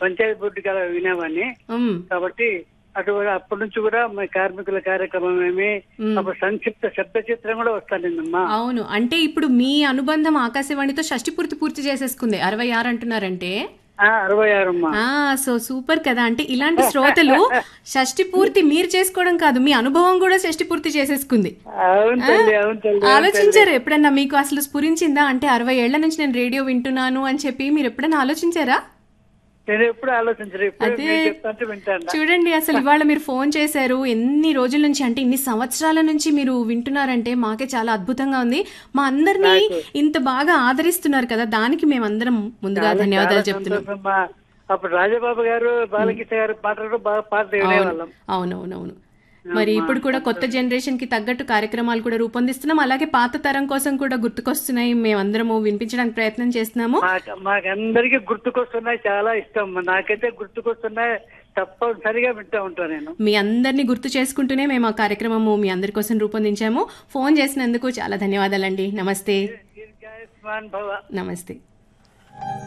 Panchayat board కదా వినేవాడిని ఉమ్, కాబట్టి అటు అప్పటి నుంచి కూడా మా కార్మికుల కార్యక్రమం ఏమి మ్. అప్పుడు సంక్షిప్త శబ్ద చిత్రం కూడా వస్తానందమ్మా అవును అంటే ఇప్పుడు మీ అనుబంధం ఆకాశవాణితో షష్టి పూర్తి పూర్తి చేసేసుకుంది అరవై ఆరు అంటున్నారంటే ఆ, అరవై ఆరు అమ్మా ఆ సో సూపర్ కదా అంటే ఇలాంటి శ్రోతలు షష్టి పూర్తి మీరు చేసుకోవడం కాదు మీ అనుభవం కూడా షష్టి పూర్తి చేసేసుకుంది అవును తల్లి అవును తల్లి ఆలోచించారు ఎప్పుడన్నా మీకు అసలు స్ఫురించిందా అంటే అరవై ఏళ్ల నుంచి నేను రేడియో వింటున్నాను అని చెప్పి మీరు ఎప్పుడైనా ఆలోచించారా నేను ఎప్పుడు ఆలోచించరు ఇప్పుడు అదే. మీరు చెప్తాంటే వింటాను చూడండి అసలు ఇవాళ మీరు ఫోన్ చేశారు ఎన్ని రోజుల నుంచి అంటే ఇన్ని సంవత్సరాల నుంచి మీరు వింటున్నారంటే మాకే చాలా అద్భుతంగా ఉంది మా అందరినీ ఇంత బాగా ఆదరిస్తున్నారు కదా దానికి మేమందరం ముందుగా ధన్యవాదాలు చెప్తున్నాం సంతోషమ్మా. అప్పుడు రాజబాబు గారు బాలకృష్ణ గారు పాటలు కూడా బాగా పాటలు వినేవాళ్ళం అవునవునవును మరి ఇప్పుడు కూడా కొత్త జనరేషన్ కి తగ్గట్టు కార్యక్రమాలు కూడా రూపొందిస్తున్నాం అలాగే పాత తరం కోసం కూడా గుర్తుకొస్తున్నాయి మేమందరము వినిపించడానికి ప్రయత్నం చేస్తున్నాము మాకు మాకందరికి గుర్తుకొస్తున్నాయి చాలా ఇష్టం నాకైతే గుర్తుకొస్తున్నాయి తప్పనిసరిగా వింటూ ఉంటాను నేను మీ అందరినీ గుర్తు చేసుకుంటూనే మేము ఆ కార్యక్రమము మీ అందరి కోసం రూపొందించాము ఫోన్ చేసినందుకు చాలా ధన్యవాదాలండి నమస్తే దీర్ఘాయుష్మాన్ భవ నమస్తే